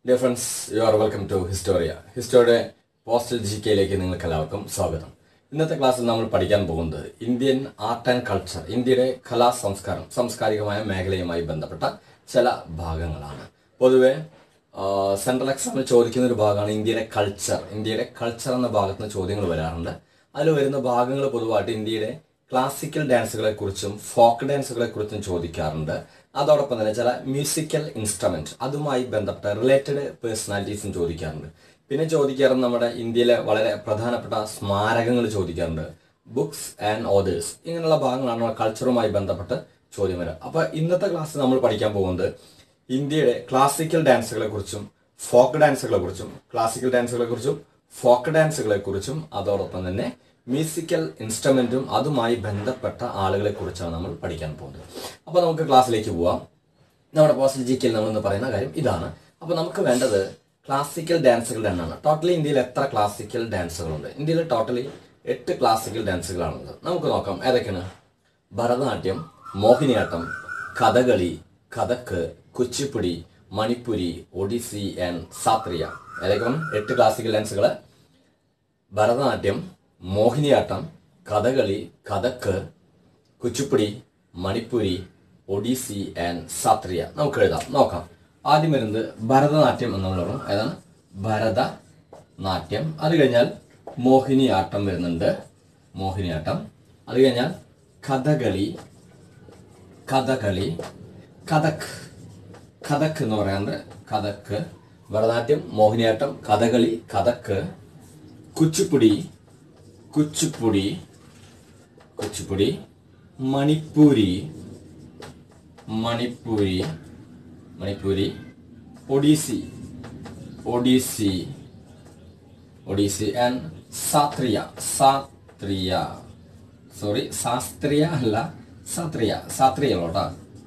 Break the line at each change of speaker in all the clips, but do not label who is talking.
Dear friends you are welcome to Historia ഹിസ്റ്റോറിയുടെ postal G കെയിലേക്ക് നിങ്ങൾക്ക് എല്ലാവർക്കും സ്വാഗതം ഇന്നത്തെ ക്ലാസ്സിൽ നമ്മൾ പഠിക്കാൻ പോകുന്നത് ഇന്ത്യൻ ആർട്ട് ആൻഡ് കൾച്ചർ ഇന്ത്യയുടെ കലാ സംസ്കാരം സാംസ്കാരികമായ മേഖലയുമായി ബന്ധപ്പെട്ട ചില ഭാഗങ്ങളാണ് പൊതുവെ സെൻട്രൽ എക്സാമിൽ ചോദിക്കുന്ന ഒരു ഭാഗമാണ് ഇന്ത്യയുടെ കൾച്ചർ ഇന്ത്യയുടെ കൾച്ചർ എന്ന ഭാഗത്ത് നിന്ന് ചോദ്യങ്ങൾ വരാറുണ്ട് അതിൽ വരുന്ന ഭാഗങ്ങൾ പൊതുവായിട്ട് ഇന്ത്യയുടെ ക്ലാസിക്കൽ ഡാൻസുകളെ കുറിച്ചും ഫോക്ക് ഡാൻസുകളെ കുറിച്ചും ചോദിക്കാറുണ്ട് അതോടൊപ്പം തന്നെ ചില മ്യൂസിക്കൽ ഇൻസ്ട്രുമെന്റ് അതുമായി ബന്ധപ്പെട്ട റിലേറ്റഡ് പേഴ്സണാലിറ്റീസും ചോദിക്കാറുണ്ട് പിന്നെ ചോദിക്കാറുണ്ട് നമ്മുടെ ഇന്ത്യയിലെ വളരെ പ്രധാനപ്പെട്ട സ്മാരകങ്ങൾ ചോദിക്കാറുണ്ട് ബുക്സ് ആൻഡ് ഓതേഴ്സ് ഇങ്ങനെയുള്ള ഭാഗങ്ങളാണ് നമ്മുടെ കൾച്ചറുമായി ബന്ധപ്പെട്ട് ചോദ്യം വരിക അപ്പൊ ഇന്നത്തെ ക്ലാസ്സിൽ നമ്മൾ പഠിക്കാൻ പോകുന്നത് ഇന്ത്യയുടെ ക്ലാസിക്കൽ ഡാൻസുകളെ കുറിച്ചും ഫോക്ക് ഡാൻസുകളെ കുറിച്ചും ക്ലാസിക്കൽ ഡാൻസുകളെ കുറിച്ചും ഫോക്ക് ഡാൻസുകളെ കുറിച്ചും അതോടൊപ്പം തന്നെ മ്യൂസിക്കൽ ഇൻസ്ട്രുമെന്റും അതുമായി ബന്ധപ്പെട്ട ആളുകളെ കുറിച്ചാണ് നമ്മൾ പഠിക്കാൻ പോകുന്നത് അപ്പൊ നമുക്ക് ക്ലാസ്സിലേക്ക് പോവാം നമ്മുടെ പോസ്റ്റൽ ജി കെയിൽ നമ്മൾ ഇന്ന് പറയുന്ന കാര്യം ഇതാണ് അപ്പൊ നമുക്ക് വേണ്ടത് ക്ലാസിക്കൽ ഡാൻസുകളുടെ എണ്ണമാണ് ടോട്ടലി ഇന്ത്യയിൽ എത്ര ക്ലാസിക്കൽ ഡാൻസുകളുണ്ട് ഇന്ത്യയിൽ ടോട്ടലി എട്ട് ക്ലാസിക്കൽ ഡാൻസുകളാണുള്ളത് നമുക്ക് നോക്കാം ഏതൊക്കെയാണ് ഭരതനാട്യം മോഹിനിയാട്ടം കഥകളി കഥക്ക് കുച്ചിപ്പുടി മണിപ്പുരി ഒഡീസി ആൻഡ് സാത്രിയ ഏതൊക്കെയാണ് എട്ട് ക്ലാസിക്കൽ ഡാൻസുകൾ ഭരതനാട്യം മോഹിനിയാട്ടം കഥകളി കഥക്ക് കുച്ചിപ്പുടി മണിപ്പുരി ഒഡീസി ആൻഡ് സാത്രിയ നമുക്ക് എഴുതാം നോക്കാം ആദ്യം വരുന്നത് ഭരതനാട്യം എന്നുള്ള പറയും ഏതാണ് ഭരതനാട്യം അത് കഴിഞ്ഞാൽ മോഹിനിയാട്ടം വരുന്നുണ്ട് മോഹിനിയാട്ടം അത് കഴിഞ്ഞാൽ കഥകളി കഥകളി കഥക് കഥക് എന്ന് പറയാറുണ്ട് കഥക്ക് ഭരതനാട്യം മോഹിനിയാട്ടം കഥകളി കഥക്ക് കുച്ചിപ്പുടി കുച്ചിപ്പുടി കുച്ചിപ്പുടി മണിപ്പൂരി മണിപ്പൂരി മണിപ്പൂരി ഒഡീസി ഒഡീസി ഒഡീസി ആൻഡ് സാത്രിയ സാത്രിയ സോറി ശാസ്ത്രീയ അല്ല സാത്രിയ സാത്രിയ കേട്ടോ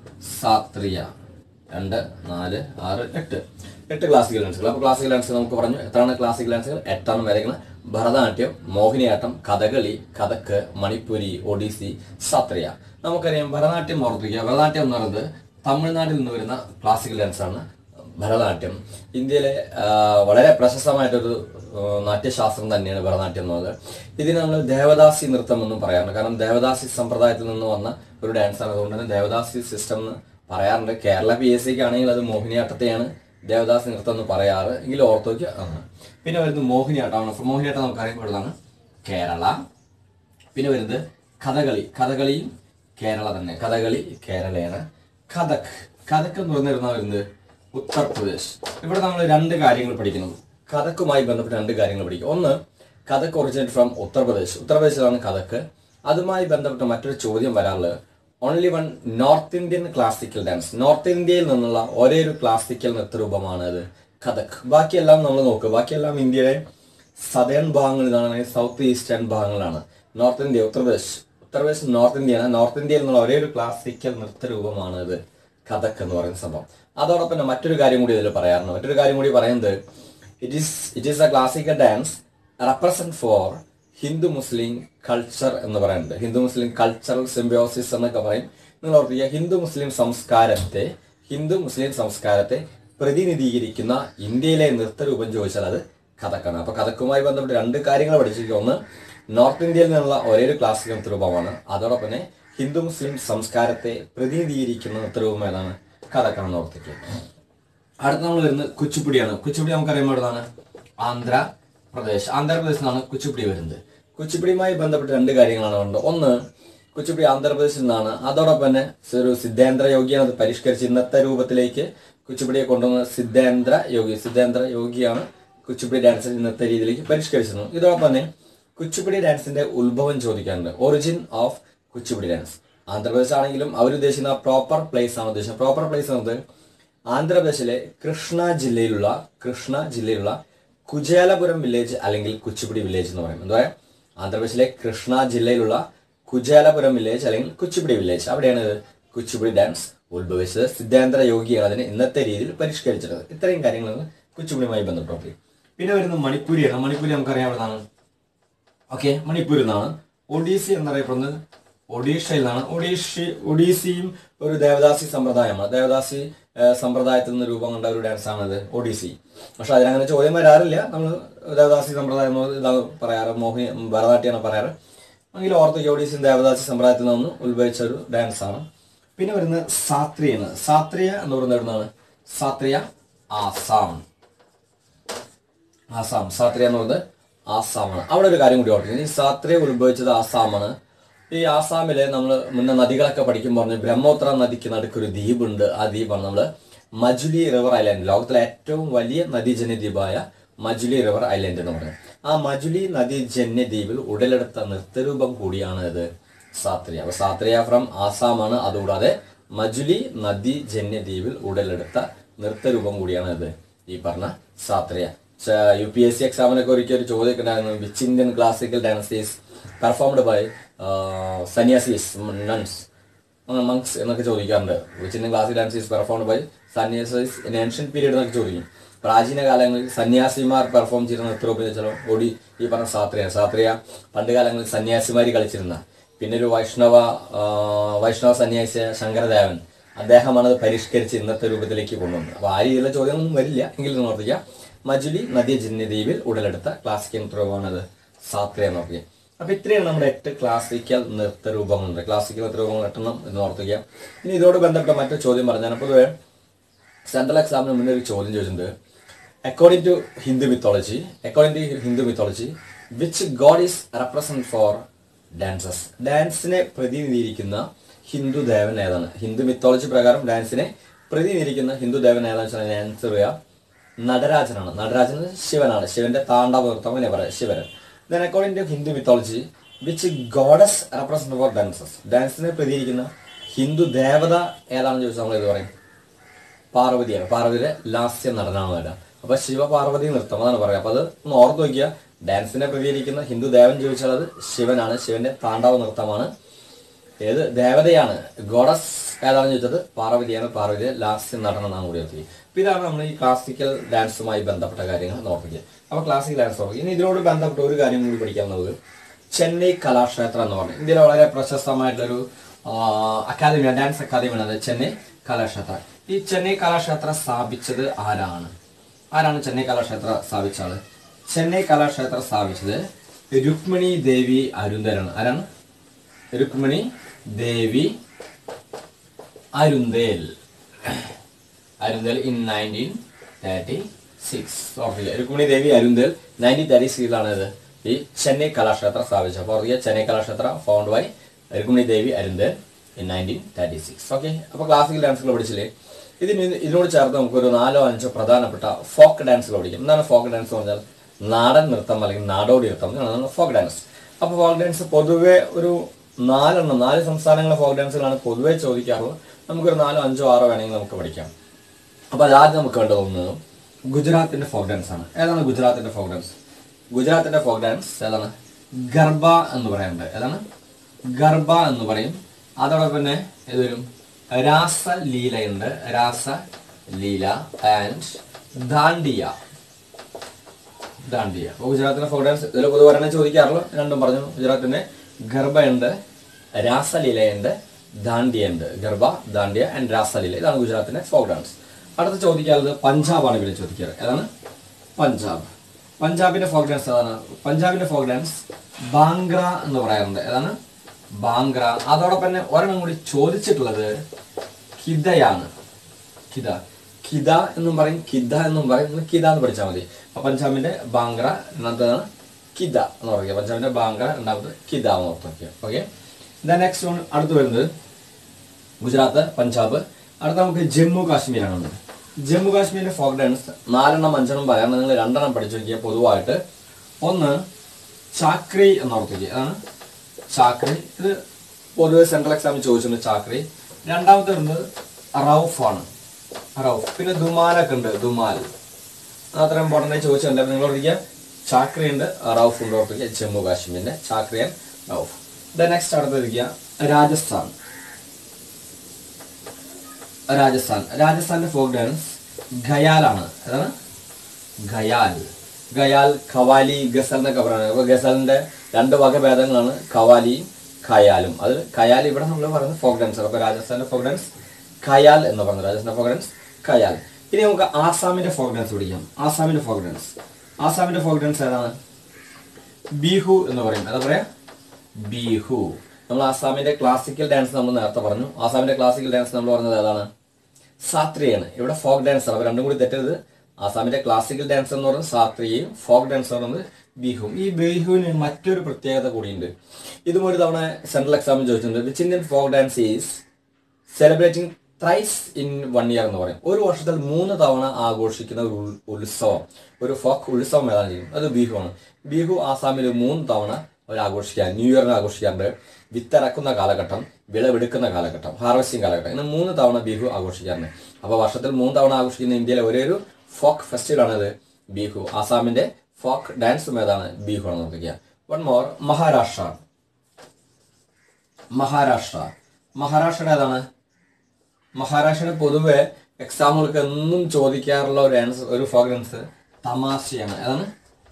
സാത്രിയ രണ്ട് നാല് ആറ് എട്ട് എട്ട് ക്ലാസിക്കൽ ഡാൻസുകൾ അപ്പോൾ ക്ലാസിക്കൽ ഡാൻസ് നമുക്ക് പറഞ്ഞു എത്രയാണ് ക്ലാസിക്കൽ ഡാൻസുകൾ എട്ടാണ് വരയ്ക്കുന്നത് ഭരതനാട്യം മോഹിനിയാട്ടം കഥകളി കഥക്ക് മണിപ്പുരി ഒഡീസി സാത്രിയ നമുക്കറിയാം ഭരതനാട്യം ഓർപ്പിക്കുക ഭരതനാട്യം എന്ന് പറയുന്നത് തമിഴ്നാട്ടിൽ നിന്ന് വരുന്ന ക്ലാസിക്കൽ ഡാൻസാണ് ഭരതനാട്യം ഇന്ത്യയിലെ ആ, വളരെ പ്രശസ്തമായിട്ടൊരു ആ, നാട്യശാസ്ത്രം തന്നെയാണ് ഭരതനാട്യം എന്നുള്ളത് ഇതിന് നമ്മൾ ദേവദാസി നൃത്തം എന്നും പറയാറുണ്ട് കാരണം ദേവദാസി സമ്പ്രദായത്തിൽ നിന്ന് വന്ന ഒരു ഡാൻസാണ് അതുകൊണ്ട് തന്നെ ദേവദാസി സിസ്റ്റം എന്ന് പറയാറുണ്ട് കേരള പി എസ് സിക്ക് ആണെങ്കിൽ അത് മോഹിനിയാട്ടത്തെയാണ് ദേവദാസി നൃത്തം എന്ന് പറയാറ് എങ്കിൽ ഓർത്തോക്ക് ആണ് പിന്നെ വരുന്നത് മോഹിനിയാട്ടമാണ് അപ്പോൾ മോഹിനിയാട്ടം നമുക്ക് അറിയപ്പെടുന്നതാണ് കേരള പിന്നെ വരുന്നത് കഥകളി കഥകളിയും കേരള തന്നെ കഥകളി കേരളയാണ് കഥക് കഥക് എന്ന് പറഞ്ഞിരുന്ന വരുന്നത് ഉത്തർപ്രദേശ് ഇവിടെ നമ്മൾ രണ്ട് കാര്യങ്ങൾ പഠിക്കണം കഥക്കുമായി ബന്ധപ്പെട്ട് രണ്ട് കാര്യങ്ങൾ പഠിക്കും ഒന്ന് കഥക് ഒറിജിനേറ്റ് ഫ്രം ഉത്തർപ്രദേശ് ഉത്തർപ്രദേശിലാണ് കഥക്ക് അതുമായി ബന്ധപ്പെട്ട മറ്റൊരു ചോദ്യം വരാറുള്ളത് only one north Indian classical dance north ഇന്ത്യയിൽ നിന്നുള്ള ഒരേ ഒരു ക്ലാസിക്കൽ നൃത്തരൂപമാണ് അത് കഥക് ബാക്കിയെല്ലാം നമ്മൾ നോക്കുക ബാക്കിയെല്ലാം ഇന്ത്യയിലെ സദേൺ ഭാഗങ്ങളിലാണ് സൗത്ത് ഈസ്റ്റേൺ ഭാഗങ്ങളാണ് നോർത്ത് ഇന്ത്യ ഉത്തർപ്രദേശ് ഉത്തർപ്രദേശ് നോർത്ത് ഇന്ത്യയാണ് നോർത്ത് ഇന്ത്യയിൽ നിന്നുള്ള ഒരേ ഒരു ക്ലാസിക്കൽ നൃത്തരൂപമാണ് ഇത് കഥക് എന്ന് പറയുന്ന സംഭവം അതോടൊപ്പം തന്നെ മറ്റൊരു കാര്യം കൂടി ഇതിൽ പറയാറുണ്ട് മറ്റൊരു കാര്യം കൂടി പറയുന്നത് it is it is a classical dance represent for Hindu Muslim culture എന്ന് പറയുന്നുണ്ട് ഹിന്ദു മുസ്ലിം കൾച്ചറൽ സിംബിയോസിസ് എന്നൊക്കെ പറയും നിങ്ങൾ ഓർക്കുക ഹിന്ദു മുസ്ലിം സംസ്കാരത്തെ ഹിന്ദു മുസ്ലിം സംസ്കാരത്തെ പ്രതിനിധീകരിക്കുന്ന ഇന്ത്യയിലെ നൃത്തരൂപം ചോദിച്ചാൽ അത് കഥക്കാണ് അപ്പൊ കഥക്കുമായി ബന്ധപ്പെട്ട് രണ്ട് കാര്യങ്ങൾ പഠിച്ചിരിക്കുക ഒന്ന് നോർത്ത് ഇന്ത്യയിൽ നിന്നുള്ള ഒരേ ഒരു ക്ലാസിക്കൽ നൃത്തരൂപമാണ് അതോടൊപ്പം തന്നെ ഹിന്ദു മുസ്ലിം സംസ്കാരത്തെ പ്രതിനിധീകരിക്കുന്ന നൃത്തരൂപം ഏതാണ് കഥക്കാണെന്ന് ഓർത്തിക്കുക അടുത്ത നമ്മൾ വരുന്നത് കുച്ചിപ്പുടിയാണ് കുച്ചിപ്പുടി നമുക്കറിയാൻ എവിടുന്നാണ് ആന്ധ്രാപ്രദേശ് ആന്ധ്രാപ്രദേശിൽ നിന്നാണ് കുച്ചിപ്പുടി വരുന്നത് കുച്ചിപ്പുടിയുമായി ബന്ധപ്പെട്ട രണ്ട് കാര്യങ്ങളാണ് വേണ്ടത് ഒന്ന് കുച്ചിപ്പുടി ആന്ധ്രാപ്രദേശിൽ നിന്നാണ് അതോടൊപ്പം തന്നെ ഒരു സിദ്ധേന്ദ്ര യോഗിയാണ് അത് പരിഷ്കരിച്ച് ഇന്നത്തെ രൂപത്തിലേക്ക് കുച്ചിപ്പുടിയെ കൊണ്ടുവന്ന സിദ്ധേന്ദ്ര യോഗി സിദ്ധേന്ദ്ര യോഗിയാണ് കുച്ചിപ്പുടി ഡാൻസ് ഇന്നത്തെ രീതിയിലേക്ക് പരിഷ്കരിച്ചിരുന്നു ഇതോടൊപ്പം തന്നെ കുച്ചിപ്പുടി ഡാൻസിന്റെ ഉത്ഭവം ചോദിക്കാറുണ്ട് origin of Kuchipudi dance Andhra Pradesh ആണെങ്കിലും അവർ ഉദ്ദേശിക്കുന്ന പ്രോപ്പർ പ്ലേസ് ആണ് ഉദ്ദേശിക്കുന്നത് പ്രോപ്പർ പ്ലേസ് എന്നത് ആന്ധ്രാപ്രദേശിലെ കൃഷ്ണ ജില്ലയിലുള്ള കൃഷ്ണ ജില്ലയിലുള്ള കുചേലപുരം വില്ലേജ് അല്ലെങ്കിൽ കുച്ചിപ്പുടി വില്ലേജ് എന്ന് പറയും എന്താ പറയാ ആന്ധ്രാപ്രദേശിലെ കൃഷ്ണ ജില്ലയിലുള്ള കുചേലപുരം വില്ലേജ് അല്ലെങ്കിൽ കുച്ചിപ്പുടി വില്ലേജ് അവിടെയാണ് ഇത് കുച്ചിപ്പുടി ഡാൻസ് ഉത്ഭവിച്ചത് സിദ്ധാന്തര യോഗിയാണ് അതിനെ ഇന്നത്തെ രീതിയിൽ പരിഷ്കരിച്ചത് ഇത്രയും കാര്യങ്ങളാണ് കുച്ചിപ്പുടിയുമായി ബന്ധപ്പെട്ടത് പിന്നെ വരുന്നത് മണിപ്പൂരിയാണ് മണിപ്പൂരി നമുക്കറിയാവുന്നതാണ് ഓക്കെ മണിപ്പൂരിൽ നിന്നാണ് ഒഡീസി എന്നറിയപ്പെടുന്നത് ഒഡീഷയിൽ നിന്നാണ് ഒഡീഷ ഒഡീസിയും ഒരു ദേവദാസി സമ്പ്രദായമാണ് ദേവദാസി ഏഹ്, സമ്പ്രദായത്തിൽ നിന്ന് രൂപം കൊണ്ട ഒരു ഡാൻസ് ആണത് ഒഡീസി പക്ഷെ അതിനങ്ങനെ ചോദ്യം വരാറില്ല നമ്മൾ ദേവദാസി സമ്പ്രദായം എന്ന് ഇതാണ് പറയാറ് മോഹിനി ഭരതനാട്യമാണ് പറയാറ് എങ്കിൽ ഓർത്ത് ഒഡീസി ദേവദാസി സമ്പ്രദായത്തിൽ നിന്ന് ഉത്ഭവിച്ച ഒരു ഡാൻസ് ആണ് പിന്നെ വരുന്നത് സാത്രിയാണ് സാത്രിയ എന്ന് പറയുന്നത് എവിടുന്നാണ് സാത്രിയ ആസാം ആസാം സാത്രിയ എന്ന് പറയുന്നത് ആസാമാണ് അവിടെ ഒരു കാര്യം കൂടി ഓർക്കുന്നത് ഈ സാത്രിയ ഉത്ഭവിച്ചത് ആസാമാണ് ഈ ആസാമിലെ നമ്മൾ മുന്നേ നദികളൊക്കെ പഠിക്കുമ്പോൾ പറഞ്ഞു ബ്രഹ്മോത്ര നദിക്ക് നടുക്കൊരു ദ്വീപുണ്ട് ആ ദ്വീപാണ് നമ്മൾ മജുലി റിവർ ഐലൻഡ് ലോകത്തിലെ ഏറ്റവും വലിയ നദീജന്യ ദ്വീപായ മജുലി റിവർ ഐലൻഡ് എന്ന് പറയുന്നത് ആ മജുലി നദീജന്യ ദ്വീപിൽ ഉടലെടുത്ത നൃത്തരൂപം കൂടിയാണ് ഇത് സാത്രിയ അപ്പൊ സാത്രിയ ഫ്രം ആസാമാണ് അതുകൂടാതെ മജുലി നദീജന്യ ദ്വീപിൽ ഉടലെടുത്ത നൃത്തരൂപം കൂടിയാണ് ഇത് ഈ പറഞ്ഞ Sattriya U P S C എക്സാമിനൊക്കെ ഒരിക്കൽ ഒരു ചോദ്യമൊക്കെ ഉണ്ടായിരുന്നു which Indian classical dances performed by sanyasis nuns monks എന്നൊക്കെ ചോദിക്കാറുണ്ട് which Indian classical dances performed by sanyasis in ancient period എന്നൊക്കെ ചോദിക്കും പ്രാചീന കാലങ്ങളിൽ സന്യാസിമാർ പെർഫോം ചെയ്ത നൃത്തരൂപം വെച്ചാലോ ഓടി ഈ പറഞ്ഞ സാത്രിയ സാത്രിയ പണ്ട് കാലങ്ങളിൽ സന്യാസിമാർ കളിച്ചിരുന്ന പിന്നെ ഒരു വൈഷ്ണവ ആ, വൈഷ്ണവ സന്യാസിയ ശങ്കരദേവൻ അദ്ദേഹമാണ് അത് പരിഷ്കരിച്ച് ഇന്നത്തെ രൂപത്തിലേക്ക് കൊണ്ടുവന്നത് അപ്പോൾ ആ രീതിയിലുള്ള ചോദ്യമൊന്നും വരില്ല എങ്കിലും ഓർത്തിക്കുക മജുലി നദീജന്യ ദ്വീപിൽ ഉടലെടുത്ത ക്ലാസിക്കൽ നൃത്തരൂപമാണത് സാത്രിയ എന്ന് ഓർക്കുക അപ്പൊ ഇത്രയാണ് നമ്മുടെ എട്ട് ക്ലാസിക്കൽ നൃത്തരൂപങ്ങളുണ്ട് ക്ലാസിക്കൽ നൃത്തരൂപങ്ങൾ എട്ടെണ്ണം എന്ന് ഓർത്തിക്കുക ഇനി ഇതോട് ബന്ധപ്പെട്ട മറ്റു ചോദ്യം പറഞ്ഞാൽ പൊതുവെ സെൻട്രൽ എക്സാമിന് മുന്നേ ഒരു ചോദ്യം ചോദിച്ചിട്ടുണ്ട് according to Hindu mythology according to Hindu mythology which god is represent for dances ഡാൻസിനെ പ്രതിനിധീകരിക്കുന്ന ഹിന്ദു ദേവൻ ഏതാണ് ഹിന്ദു മിത്തോളജി പ്രകാരം ഡാൻസിനെ പ്രതിനിധീകരിക്കുന്ന ഹിന്ദു ദേവൻ ഏതാണെന്ന് വെച്ചാൽ ആൻസർ ചെയ്യുക നടരാജനാണ് നടരാജൻ ശിവനാണ് ശിവന്റെ താണ്ഡവ നൃത്തം അങ്ങനെ പറയാം Shivan then according to Hindu mythology which goddess represent for dances ഡാൻസിനെ പ്രതിനിധീകരിക്കുന്ന ഹിന്ദു ദേവത ഏതാണെന്ന് ചോദിച്ചാൽ നമ്മൾ ഇത് പറയും പാർവതിയാണ് പാർവതിയുടെ ലാസ്യ നടനാണ് വരാം അപ്പൊ ശിവപാർവതി നൃത്തം അതാണ് പറയാം അപ്പൊ അത് ഒന്ന് ഓർത്ത് നോക്കിയ ഡാൻസിനെ പ്രതികരിക്കുന്ന ഹിന്ദു ദേവൻ ചോദിച്ചാൽ അത് ശിവനാണ് ശിവന്റെ താണ്ഡവ നൃത്തമാണ് ഏത് ദേവതയാണ് ഗോഡസ് ഏതാണെന്ന് ചോദിച്ചത് പാർവതിയാണ് പാർവതിയുടെ ലാസ്യ നടനം എന്നാണ് കൂടി ഓർത്തിക്കുക അപ്പൊ ഇതാണ് നമ്മൾ ഈ ക്ലാസിക്കൽ ഡാൻസുമായി ബന്ധപ്പെട്ട കാര്യങ്ങൾ നോക്കുക അപ്പൊ ക്ലാസിക്കൽ ഡാൻസ് നോക്കുക ഇനി ഇതിനോട് ബന്ധപ്പെട്ട ഒരു കാര്യം കൂടി പഠിക്കാൻ നമുക്ക് ചെന്നൈ കലാക്ഷേത്ര എന്ന് പറഞ്ഞു ഇന്ത്യയിലെ വളരെ പ്രശസ്തമായിട്ടുള്ളൊരു അക്കാദമിയാണ് ഡാൻസ് അക്കാദമിയാണ് അത് ചെന്നൈ കലാക്ഷേത്ര ഈ ചെന്നൈ കലാക്ഷേത്ര സ്ഥാപിച്ചത് ആരാണ് ആരാണ് ചെന്നൈ കലാക്ഷേത്ര സ്ഥാപിച്ച ആള് ചെന്നൈ കലാക്ഷേത്ര സ്ഥാപിച്ചത് രുക്മിണി ദേവി അരുന്തരാണ് ആരാണ് Rukmini Devi Arundale Arundale in nineteen thirty six ഓർക്കില്ല Rukmini Devi Arundale nineteen thirty സിക്സിലാണ് ഇത് ഈ ചെന്നൈ കലാക്ഷേത്ര സ്ഥാപിച്ചത് അപ്പോൾ ഓർക്കുക Chennai Kalakshetra found by Rukmini Devi Arundale in nineteen thirty six okay അപ്പോൾ ക്ലാസിക്കൽ ഡാൻസുകൾ പഠിച്ചില്ലേ ഇതിന് ഇതിനോട് ചേർത്ത് നമുക്കൊരു നാലോ അഞ്ചോ പ്രധാനപ്പെട്ട ഫോക്ക് ഡാൻസുകൾ പഠിക്കാം എന്താണ് ഫോക്ക് ഡാൻസ് എന്ന് പറഞ്ഞാൽ നാടൻ നൃത്തം അല്ലെങ്കിൽ നാടോടി നൃത്തം എന്നാണ് ഫോക്ക് ഡാൻസ് അപ്പോൾ ഫോക്ക് ഡാൻസ് പൊതുവെ ഒരു നാലെണ്ണം നാല് സംസ്ഥാനങ്ങളിലെ ഫോക്ക് ഡാൻസുകളാണ് പൊതുവെ ചോദിക്കാറുള്ളത് നമുക്കൊരു നാലോ അഞ്ചോ ആറോ വേണമെങ്കിൽ നമുക്ക് പഠിക്കാം അപ്പോൾ അതാദ്യം നമുക്ക് വേണ്ടത് ഒന്ന് ഗുജറാത്തിന്റെ ഫോക്ക് ഡാൻസ് ആണ് ഏതാണ് ഗുജറാത്തിന്റെ ഫോക്ക് ഡാൻസ് ഗുജറാത്തിന്റെ ഫോക്ക് ഡാൻസ് ഏതാണ് ഗർബ എന്ന് പറയുന്നത് ഏതാണ് ഗർബ എന്ന് പറയും അതോടൊപ്പം തന്നെ ഏതൊരു രാസലീലയുണ്ട് രാസലീല ആൻഡ് ദാണ്ടിയ ദാണ്ടിയ അപ്പോൾ ഗുജറാത്തിലെ ഫോക്ക് ഡാൻസ് ഇതിൽ പൊതുവെ ഒരെണ്ണം ചോദിക്കാറുള്ളൂ രണ്ടും പറഞ്ഞു ഗുജറാത്തിന്റെ ഗർഭയുണ്ട് രാസലീലയുണ്ട് ദാണ്ടിയ ഉണ്ട് ഗർഭ ദാണ്ടിയ ആൻഡ് രാസലീല ഇതാണ് ഗുജറാത്തിന്റെ ഫോക്ക് ഡാൻസ് അടുത്ത ചോദിക്കാറുള്ളത് പഞ്ചാബാണ് ഇവരെ ചോദിക്കാറ് ഏതാണ് പഞ്ചാബ് പഞ്ചാബിന്റെ ഫോക്ക് ഡാൻസ് ഏതാണ് പഞ്ചാബിന്റെ ഫോക്ക് ഡാൻസ് ബാംഗ്ര എന്ന് പറയാറുണ്ട് ഏതാണ് ബാംഗ്ര അതോടൊപ്പം തന്നെ ഒരെണ്ണം കൂടി ചോദിച്ചിട്ടുള്ളത് കിതയാണ് കിത കിത എന്നും പറയും കിത എന്നും പറയും നിങ്ങൾ കിത എന്ന് പഠിച്ചാൽ മതി അപ്പൊ പഞ്ചാബിന്റെ ബാംഗ്ര രണ്ടാമത്തേതാണ് കിത എന്ന് പറയുക പഞ്ചാബിന്റെ ബാംഗ്ര രണ്ടാമത് കിത എന്ന് ഓർത്ത് നോക്കിയ ഓക്കെ ദ നെക്സ്റ്റ് വൺ അടുത്ത് വരുന്നത് ഗുജറാത്ത് പഞ്ചാബ് അടുത്ത നമുക്ക് ജമ്മു കാശ്മീരാണ് ഉള്ളത് ജമ്മു കാശ്മീരിന്റെ ഫോക്ക് ഡാൻസ് നാലെണ്ണം അഞ്ചെണ്ണം പറയാം നിങ്ങൾ രണ്ടെണ്ണം പഠിച്ചു നോക്കിയ പൊതുവായിട്ട് ഒന്ന് ചാക്രി എന്ന് ഓർത്തിക്കുക അതാണ് ചാക്രി ഇത് പൊതുവെ സെൻട്രൽ എക്സാമിൽ ചോദിച്ചിട്ടുണ്ട് ചാക്രി രണ്ടാമത്തെ വരുന്നത് റൌഫാണ് റൌഫ് പിന്നെ ദുമാലൊക്കെ ഉണ്ട് ദുമാൽ അത്ര ഇമ്പോർട്ടൻ്റ് ആയി ചോദിച്ചിട്ടുണ്ട് നിങ്ങൾ ഓർത്തിക്കുക ചാക്രി ഉണ്ട് റൌഫ് ഉണ്ട് ഓർത്തിക്കുക ജമ്മു കാശ്മീരിന്റെ Chakri and Rouf the next അടുത്തിരിക്കുക രാജസ്ഥാൻ രാജസ്ഥാൻ രാജസ്ഥാന്റെ ഫോക്ക് ഡാൻസ് ഖയാലാണ് ഏതാണ് ഖയാൽ ഖയാൽ ഖവാലി ഗസൽ എന്നൊക്കെ പറയുന്നത് അപ്പൊ ഗസലിന്റെ രണ്ട് വകഭേദങ്ങളാണ് ഖവാലിയും ഖയാലും അത് ഖയാൽ ഇവിടെ നമ്മൾ പറയുന്നത് ഫോക്ക് ഡാൻസ് അപ്പൊ രാജസ്ഥാന്റെ ഫോക്ക് ഡാൻസ് ഖയാൽ എന്ന് പറയുന്നത് രാജസ്ഥാന്റെ ഫോക്ക് ഡാൻസ് കയാൽ ഇനി നമുക്ക് ആസാമിന്റെ ഫോക്ക് ഡാൻസ് പിടിക്കാം ആസാമിന്റെ ഫോക്ക് ഡാൻസ് ആസാമിന്റെ ഫോക്ക് ഡാൻസ് ഏതാണ് ബീഹു എന്ന് പറയും എന്താ പറയാ ബീഹു നമ്മൾ ആസാമിന്റെ ക്ലാസിക്കൽ ഡാൻസ് നമ്മൾ നേരത്തെ പറഞ്ഞു ആസാമിന്റെ ക്ലാസിക്കൽ ഡാൻസ് നമ്മൾ പറഞ്ഞത് ഏതാണ് സാത്രിയാണ് ഇവിടെ ഫോക്ക് ഡാൻസ് ആണ് അപ്പൊ രണ്ടും കൂടി തെറ്റരുത് ആസാമിന്റെ ക്ലാസിക്കൽ ഡാൻസ് എന്ന് പറയുന്നത് സാത്രിയയും ഫോക്ക് ഡാൻസ് എന്ന് പറയുന്നത് ബീഹുവും ഈ ബീഹുവിന് മറ്റൊരു പ്രത്യേകത കൂടിയുണ്ട് ഇതും ഒരു തവണ സെൻട്രൽ എക്സാമിൽ ചോദിച്ചിട്ടുണ്ട് which Indian folk dance is celebrating thrice in one year എന്ന് പറയും ഒരു വർഷത്തിൽ മൂന്ന് തവണ ആഘോഷിക്കുന്ന ഒരു ഉൽ- ഉത്സവം ഒരു ഫോക്ക് ഉത്സവം ഏതാണ് ചെയ്യും അത് ബീഹു ആണ് ബീഹു ആസാമിൽ മൂന്ന് തവണ അവർ ആഘോഷിക്കുക ന്യൂ ഇയറിന് ആഘോഷിക്കാറുണ്ട് വിത്തിറക്കുന്ന കാലഘട്ടം വിളവെടുക്കുന്ന കാലഘട്ടം ഹാർവസ്റ്റിംഗ് കാലഘട്ടം ഇങ്ങനെ മൂന്ന് തവണ ബീഹു ആഘോഷിക്കാറുണ്ട് അപ്പോൾ വർഷത്തിൽ മൂന്ന് തവണ ആഘോഷിക്കുന്ന ഇന്ത്യയിലെ ഒരേ ഒരു ഫോക്ക് ഫെസ്റ്റിവൽ ആണിത് ബീഹു ആസാമിന്റെ ഫോക്ക് ഡാൻസും ഏതാണ് ബീഹു ആണ് നോക്കുക വൺ മോർ മഹാരാഷ്ട്ര മഹാരാഷ്ട്ര മഹാരാഷ്ട്ര ഏതാണ് മഹാരാഷ്ട്രയുടെ പൊതുവെ എക്സാമുകൾക്ക് എന്നും ചോദിക്കാറുള്ള ഒരു ആൻസർ ഒരു ഫോക്ക് ഡാൻസ് തമാശയാണ് ഏതാണ്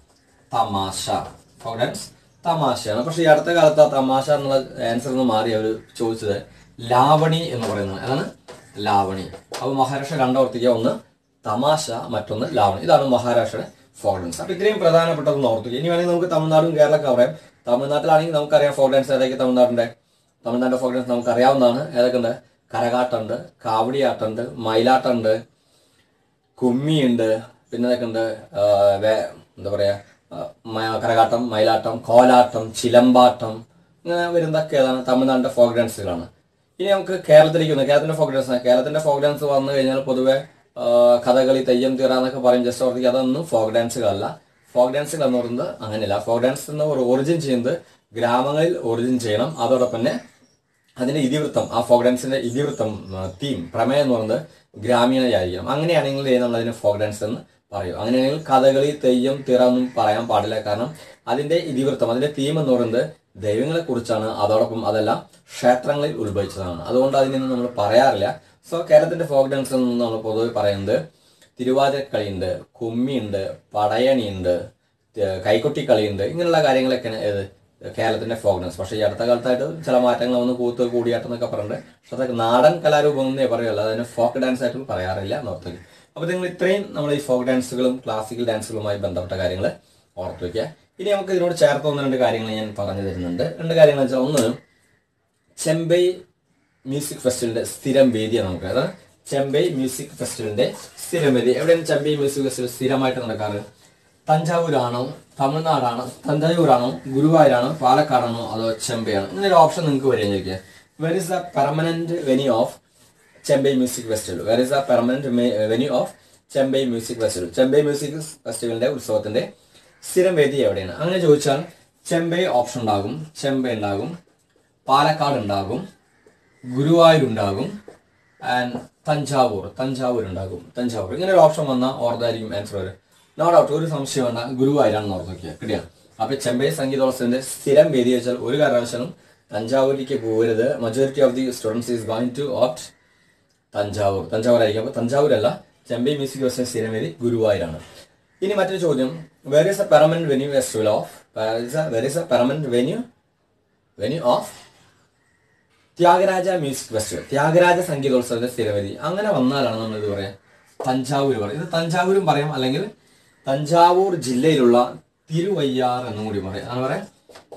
തമാശ ഫോക്ക് ഡാൻസ് തമാശയാണ് പക്ഷെ ഈ അടുത്ത കാലത്ത് ആ തമാശ എന്നുള്ള ആൻസർ ഒന്ന് മാറി അവർ ചോദിച്ചത് ലാവണി എന്ന് പറയുന്നത് ഏതാണ് ലാവണി അപ്പോൾ മഹാരാഷ്ട്ര രണ്ടോർത്തിക്കുക ഒന്ന് തമാശ മറ്റൊന്ന് ലാവണി ഇതാണ് മഹാരാഷ്ട്രയുടെ ഫോക്ക് ഡാൻസ് അപ്പോൾ ഇത്രയും പ്രധാനപ്പെട്ടതൊന്ന് ഓർത്തുക ഇനി വേണമെങ്കിൽ നമുക്ക് തമിഴ്നാടും കേരളമൊക്കെ പറയാം തമിഴ്നാട്ടിലാണെങ്കിൽ നമുക്കറിയാം ഫോക്ക് ഡാൻസ് ഏതൊക്കെ തമിഴ്നാടിൻ്റെ തമിഴ്നാട് ഫോക്ക് ഡാൻസ് നമുക്ക് അറിയാവുന്നതാണ് ഏതൊക്കെ ഉണ്ട് കരകാട്ടുണ്ട് കാവടിയാട്ടുണ്ട് മയിലാട്ടമുണ്ട് കുമ്മിയുണ്ട് പിന്നെ ഇതൊക്കെ ഉണ്ട് ആ, വേ- എന്താ പറയാ ആ, മ- കരകാട്ടം മയിലാട്ടം കോലാട്ടം ചിലമ്പാട്ടം ഇങ്ങനെ വരുന്നതൊക്കെ ഏതാണ് തമിഴ്നാടിന്റെ ഫോക്ക് ഡാൻസുകളാണ് ഇനി നമുക്ക് കേരളത്തിലേക്ക് വന്നു കേരളത്തിന്റെ ഫോക്ക് ഡാൻസ് കേരളത്തിന്റെ ഫോക്ക് ഡാൻസ് വന്നു കഴിഞ്ഞാൽ പൊതുവെ ആ, കഥകളി തെയ്യം തീറ എന്നൊക്കെ പറയും ജസ്റ്റ് ഓർത്തിക്ക് അതൊന്നും ഫോക്ക് ഡാൻസുകളല്ല ഫോക്ക് ഡാൻസുകൾ എന്ന് പറയുന്നത് അങ്ങനെയല്ല ഫോക്ക് ഡാൻസ് എന്ന ഒരു ഒറിജിൻ ചെയ്യുന്നത് ഗ്രാമങ്ങളിൽ ഒറിജിൻ ചെയ്യണം അതോടൊപ്പം തന്നെ അതിന്റെ ഇതിവൃത്തം ആ ഫോക്ക് ഡാൻസിന്റെ ഇതിവൃത്തം തീം പ്രമേയം എന്ന് പറയുന്നത് ഗ്രാമീണയായിരിക്കണം അങ്ങനെയാണെങ്കിൽ നമ്മൾ അതിന് ഫോക്ക് ഡാൻസ് എന്ന് പറയും അങ്ങനെയാണെങ്കിൽ കഥകളി തെയ്യം തിറ ഒന്നും പറയാൻ പാടില്ല കാരണം അതിന്റെ ഇതിവൃത്തം അതിന്റെ തീം എന്ന് പറയുന്നത് ദൈവങ്ങളെ കുറിച്ചാണ് അതോടൊപ്പം അതെല്ലാം ക്ഷേത്രങ്ങളിൽ ഉത്ഭവിച്ചതാണ് അതുകൊണ്ട് അതിനൊന്നും നമ്മൾ പറയാറില്ല സോ കേരളത്തിന്റെ ഫോക്ക് ഡാൻസ് എന്ന് നമ്മൾ പൊതുവെ പറയുന്നത് തിരുവാതിരക്കളിയുണ്ട് കുമ്മിയുണ്ട് പടയണിയുണ്ട് ത- കൈകൊട്ടിക്കളിയുണ്ട് ഇങ്ങനെയുള്ള കാര്യങ്ങളൊക്കെയാണ് ഏത് കേരളത്തിന്റെ ഫോക്ക് ഡാൻസ് പക്ഷേ ഈ അടുത്ത കാലത്തായിട്ട് ചില മാറ്റങ്ങൾ വന്ന് കൂത്ത് കൂടിയാട്ടം എന്നൊക്കെ പറഞ്ഞിട്ട് പക്ഷെ അതൊക്കെ നാടൻ കലാരൂപം എന്നേ പറയുള്ളൂ അതിന് ഫോക്ക് ഡാൻസ് ആയിട്ട് പറയാറില്ല എന്നോർത്ത് അപ്പോൾ നിങ്ങൾ ഇത്രയും നമ്മൾ ഈ ഫോക്ക് ഡാൻസുകളും ക്ലാസിക്കൽ ഡാൻസുകളുമായി ബന്ധപ്പെട്ട കാര്യങ്ങൾ ഓർത്ത് വയ്ക്കുക ഇനി നമുക്ക് ഇതിനോട് ചേർത്ത് ഒന്ന് രണ്ട് കാര്യങ്ങൾ ഞാൻ പറഞ്ഞു തരുന്നുണ്ട് രണ്ട് കാര്യങ്ങൾ വെച്ചാൽ ഒന്ന് ചെമ്പൈ മ്യൂസിക് ഫെസ്റ്റിവലിന്റെ സ്ഥിരം വേദിയാണ് നമുക്ക് അതായത് ചെമ്പൈ മ്യൂസിക് ഫെസ്റ്റിവലിന്റെ സ്ഥിരം വേദി എവിടെയാണ് ചെമ്പൈ മ്യൂസിക് ഫെസ്റ്റിവൽ സ്ഥിരമായിട്ട് നടക്കാറ് തഞ്ചാവൂരാണോ തമിഴ്നാടാണോ തഞ്ചാവൂരാണോ ഗുരുവായൂരാണോ പാലക്കാടാണോ അതോ ചെമ്പൈയാണോ ഇങ്ങനെ ഒരു ഓപ്ഷൻ നിങ്ങൾക്ക് വരികയായിരിക്കും where is the permanent venue of Chembai music festival where is the permanent venue of Chembai music festival Chembai music ഫെസ്റ്റിവലിന്റെ ഉത്സവത്തിന്റെ സ്ഥിരം വേദി എവിടെയാണ് അങ്ങനെ ചോദിച്ചാൽ ചെമ്പൈ ഓപ്ഷൻ ഉണ്ടാകും ചെമ്പൈ ഉണ്ടാകും പാലക്കാട് ഉണ്ടാകും ഗുരുവായൂർ ഉണ്ടാകും ആൻഡ് തഞ്ചാവൂർ തഞ്ചാവൂർ ഉണ്ടാകും തഞ്ചാവൂർ ഇങ്ങനെ ഒരു ഓപ്ഷൻ വന്നാൽ ഓർത്തായിരിക്കും ആൻസർ വരും നോ ഡൗട്ട് ഒരു സംശയം വേണ്ട ഗുരുവായൂരാണെന്ന് ഓർത്ത് നോക്കിയാൽ കിട്ടിയ അപ്പൊ ചെമ്പൈ സംഗീതോത്സവത്തിന്റെ സ്ഥിരം വേദി വെച്ചാൽ ഒരു കാരണവശാലും തഞ്ചാവൂരിലേക്ക് പോകരുത് majority of the students is going to opt Thanjavur Thanjavur ആയിരിക്കും അപ്പൊ തഞ്ചാവൂരല്ല ചെമ്പൈ മ്യൂസിക് ഫെസ്റ്റിവൽ സ്ഥിരം വേദി ഗുരുവായൂരാണ് ഇനി മറ്റൊരു ചോദ്യം where is a permanent venue festival of where is a permanent venue venue of Tyagaraja music festival Tyagaraja സംഗീതോത്സവത്തിന്റെ സ്ഥിരവേദി അങ്ങനെ വന്നാലാണ് നമ്മൾ ഇത് പറയാം തഞ്ചാവൂർ പറയും ഇത് തഞ്ചാവൂരും പറയാം അല്ലെങ്കിൽ തഞ്ചാവൂർ ജില്ലയിലുള്ള തിരുവയ്യാർ എന്നും കൂടി പറയാം അങ്ങനെ പറയാം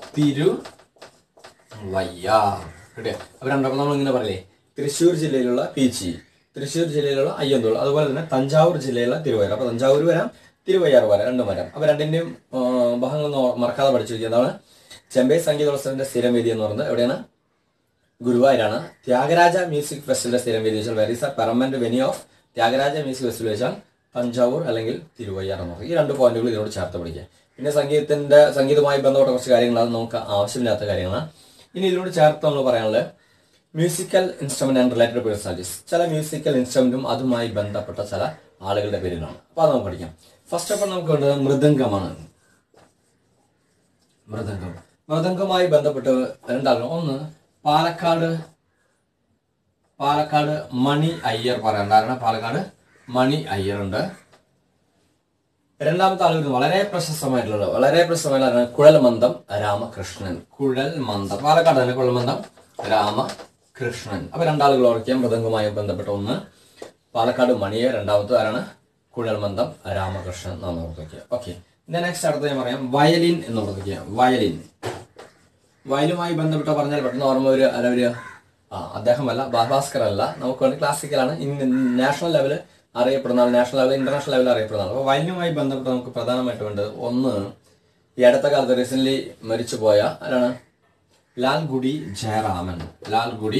തിരുവയ്യാർ കിട്ടിയ അപ്പൊ രണ്ടപ്പോൾ നമ്മൾ ഇങ്ങനെ പറയില്ലേ തൃശ്ശൂർ ജില്ലയിലുള്ള പീച്ചി തൃശ്ശൂർ ജില്ലയിലുള്ള അയ്യന്തോൾ അതുപോലെ തന്നെ തഞ്ചാവൂർ ജില്ലയിലുള്ള തിരുവയ്യാർ അപ്പൊ തഞ്ചാവൂർ വരാം തിരുവയ്യാർ വരാം രണ്ടും വരാം അപ്പൊ രണ്ടിന്റെയും ആ, ഭാഗങ്ങൾ ഒന്ന് മറക്കാതെ പഠിച്ചു വയ്ക്കുക എന്താണ് ചെമ്പൈ സംഗീതോത്സവത്തിന്റെ സ്ഥിരം വേദി എന്ന് പറയുന്നത് എവിടെയാണ് ഗുരുവായൂരാണ് ത്യാഗരാജ മ്യൂസിക് ഫെസ്റ്റിവലിന്റെ സ്ഥിരം വേദി വെച്ചാൽ where is a permanent venue of Tyagaraja music festival വെച്ചാൽ തഞ്ചാവൂർ അല്ലെങ്കിൽ തിരുവയ്യാർ എന്ന് പറയും ഈ രണ്ട് പോയിന്റുകൾ ഇതിനോട് ചേർത്ത് പഠിക്കുക പിന്നെ സംഗീതത്തിന്റെ സംഗീതവുമായി ബന്ധപ്പെട്ട കുറച്ച് കാര്യങ്ങൾ അത് നമുക്ക് ആവശ്യമില്ലാത്ത കാര്യങ്ങളാണ് ഇനി ഇതിനോട് ചേർത്ത് നമ്മൾ പറയാനുള്ളത് musical instrument and related personalities ചില മ്യൂസിക്കൽ ഇൻസ്ട്രുമെന്റും അതുമായി ബന്ധപ്പെട്ട ചില ആളുകളുടെ പേരുകളാണ് അപ്പൊ അത് നമുക്ക് പഠിക്കാം ഫസ്റ്റ് ഓഫ് ഓൾ നമുക്ക് വേണ്ടത് മൃദംഗമാണ് മൃദംഗം മൃദംഗവുമായി ബന്ധപ്പെട്ട് രണ്ടാളും ഒന്ന് പാലക്കാട് പാലക്കാട് മണി അയ്യർ പറയാറുണ്ടായിരുന്നു പാലക്കാട് മണി അയ്യർ ഉണ്ട് രണ്ടാമത്തെ ആൾ വരുന്നത് വളരെ പ്രശസ്തമായിട്ടുള്ളത് വളരെ പ്രശസ്തമായിട്ടുള്ള കുഴൽമന്ദം രാമകൃഷ്ണൻ കുഴൽ മന്ദം പാലക്കാട് തന്നെ കുഴൽമന്ദം രാമകൃഷ്ണൻ അപ്പൊ രണ്ടാളുകൾ ഓർക്കാം മൃദംഗവുമായി ബന്ധപ്പെട്ട ഒന്ന് പാലക്കാട് മണിയെ രണ്ടാമത്തെ ആരാണ് കുഴൽമന്ദം രാമകൃഷ്ണൻ നാം ഓർത്തിക്കുക ഓക്കെ നെക്സ്റ്റ് അടുത്ത ഞാൻ പറയാം വയലിൻ എന്ന് ഓർത്തിക്കുക വയലിൻ വയലുമായി ബന്ധപ്പെട്ട് പറഞ്ഞാൽ പെട്ടെന്ന് ഓർമ്മ ഒരു അല്ല ഒരു ആ അദ്ദേഹമല്ല ഭാസ്കർ അല്ല നമുക്ക് വേണ്ടി ക്ലാസിക്കലാണ് നാഷണൽ ലെവല് അറിയപ്പെടുന്ന ആൾ നാഷണൽ ലെവൽ ഇന്റർനാഷണൽ ലെവലിൽ അറിയപ്പെടുന്ന ആൾ അപ്പോൾ വയലിനുമായി ബന്ധപ്പെട്ട് നമുക്ക് പ്രധാനമായിട്ട് വേണ്ടത് ഒന്ന് ഈ അടുത്ത കാലത്ത് റീസെന്റ് മരിച്ചുപോയ ആരാണ് ലാൽഗുഡി ജയറാമൻ ലാൽഗുഡി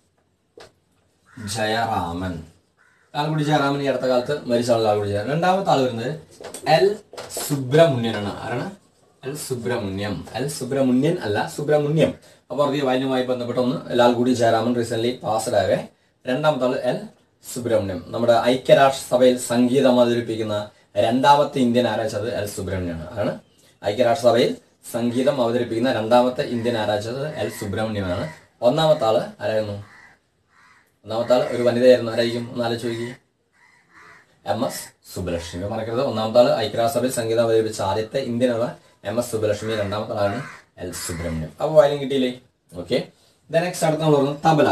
ജയറാമൻ ലാൽഗുഡി ജയറാമൻ ഈ അടുത്ത കാലത്ത് മരിച്ച ആൾ ലാൽഗുഡി ജയറാമൻ രണ്ടാമത്തെ ആൾ വരുന്നത് എൽ സുബ്രഹ്മണ്യനാണ് ആരാണ് എൽ സുബ്രഹ്മണ്യം എൽ സുബ്രഹ്മണ്യൻ അല്ല സുബ്രഹ്മണ്യം അപ്പോൾ ഈ വയലുമായി ബന്ധപ്പെട്ട ഒന്ന് Lalgudi Jayaraman recent passed away രണ്ടാമത്തെ ആള് എൽ സുബ്രഹ്മണ്യം നമ്മുടെ ഐക്യരാഷ്ട്ര സഭയിൽ സംഗീതം അവതരിപ്പിക്കുന്ന രണ്ടാമത്തെ ഇന്ത്യൻ ആരാച്ചത് എൽ സുബ്രഹ്മണ്യമാണ് ആണ് ഐക്യരാഷ്ട്ര സഭയിൽ സംഗീതം അവതരിപ്പിക്കുന്ന രണ്ടാമത്തെ ഇന്ത്യൻ ആരാച്ചത് എൽ സുബ്രഹ്മണ്യമാണ് ഒന്നാമത്തെ ആള് ആരായിരുന്നു ഒന്നാമത്തെ ആള് ഒരു വനിതയായിരുന്നു ആരായിരിക്കും ഒന്ന് ആലോചിച്ച് നോക്കി എം എസ് സുബ്ബലക്ഷ്മി മറക്കരുത് ഒന്നാമത്തെ ആള് ഐക്യരാഷ്ട്രസഭയിൽ സംഗീതം അവതരിപ്പിച്ച ആദ്യത്തെ ഇന്ത്യനുള്ള എം എസ് സുബ്ബലക്ഷ്മി രണ്ടാമത്തെ ആളാണ് എൽ സുബ്രഹ്മണ്യം അപ്പോൾ വയലിൻ കിട്ടിയില്ലേ ഓക്കെ നെക്സ്റ്റ് അടുത്ത നമ്മൾ പറഞ്ഞു തബല